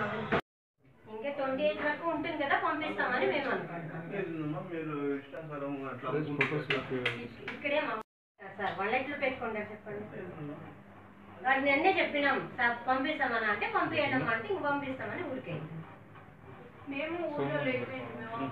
ఇంకా twenty eight వరకు ఉంటుంది కదా పంపిస్తామని మేము అనుకుంటున్నాం ఏంటమ్మా మీరు ఇష్టానుసారం అట్లా ఇక్కడే మా సార్ వాళ్ళు ఎట్లా పెట్టుకుంటారు చెప్పండి వారికి నిన్నే చెప్పినాం సార్ పంపిస్తామని అంటే పంపించడం అంటే ఇంక పంపిస్తామని ఊరికే మేము ఊళ్ళో లేకపోయినాము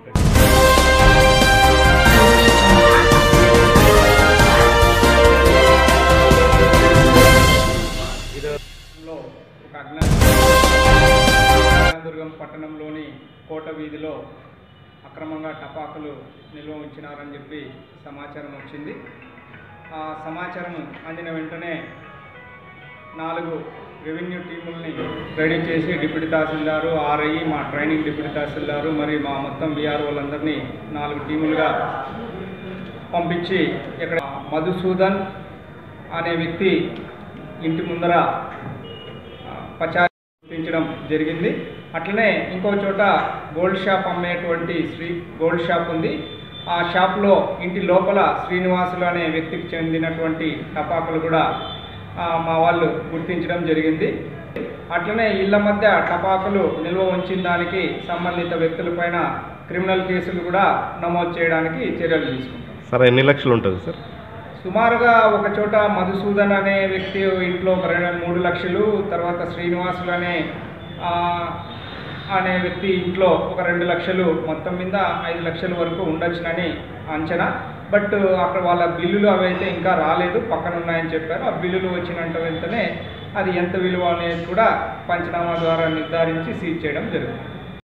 లో ఒక అజ్ఞాదుర్గం పట్టణంలోని కోట వీధిలో అక్రమంగా టపాకులు నిల్వ ఉంచినారని చెప్పి సమాచారం వచ్చింది ఆ సమాచారం అందిన వెంటనే నాలుగు రెవెన్యూ టీముల్ని రెడీ చేసి డిప్యూటీ తహసీల్దారు ఆర్ఐ మా ట్రైనింగ్ డిప్యూటీ తహసీల్దారు మరి మా మొత్తం బీఆర్ఓలందరినీ నాలుగు టీములుగా పంపించి ఇక్కడ మధుసూదన్ అనే వ్యక్తి ఇంటి ముందర ఆ, పచారీ గుర్తించడం జరిగింది అట్లనే ఇంకో చోట గోల్డ్ షాప్ అమ్మేటువంటి శ్రీ గోల్డ్ షాప్ ఉంది ఆ షాప్లో ఇంటి లోపల శ్రీనివాసులు అనే వ్యక్తికి చెందినటువంటి టపాకులు కూడా ఆ, మా వాళ్ళు గుర్తించడం జరిగింది అట్లనే ఇళ్ల మధ్య టపాకులు నిల్వ ఉంచిన దానికి సంబంధిత వ్యక్తులపైన క్రిమినల్ కేసులు కూడా నమోదు చేయడానికి చర్యలు తీసుకుంటాం సార్ ఎన్ని లక్షలు ఉంటుంది సార్ సుమారుగా ఒక చోట మధుసూదన్ అనే వ్యక్తి ఇంట్లో ఒక రెండు మూడు లక్షలు తర్వాత శ్రీనివాసులు అనే ఆ, అనే వ్యక్తి ఇంట్లో ఒక రెండు లక్షలు మొత్తం మీద ఐదు లక్షల వరకు ఉండొచ్చునని అంచనా బట్ అక్కడ వాళ్ళ బిల్లులు అవైతే ఇంకా రాలేదు పక్కన ఉన్నాయని చెప్పారు ఆ బిల్లులు వచ్చినంత వెంటనే అది ఎంత విలువ అనేది కూడా పంచనామా ద్వారా నిర్ధారించి సీజ్ చేయడం జరుగుతుంది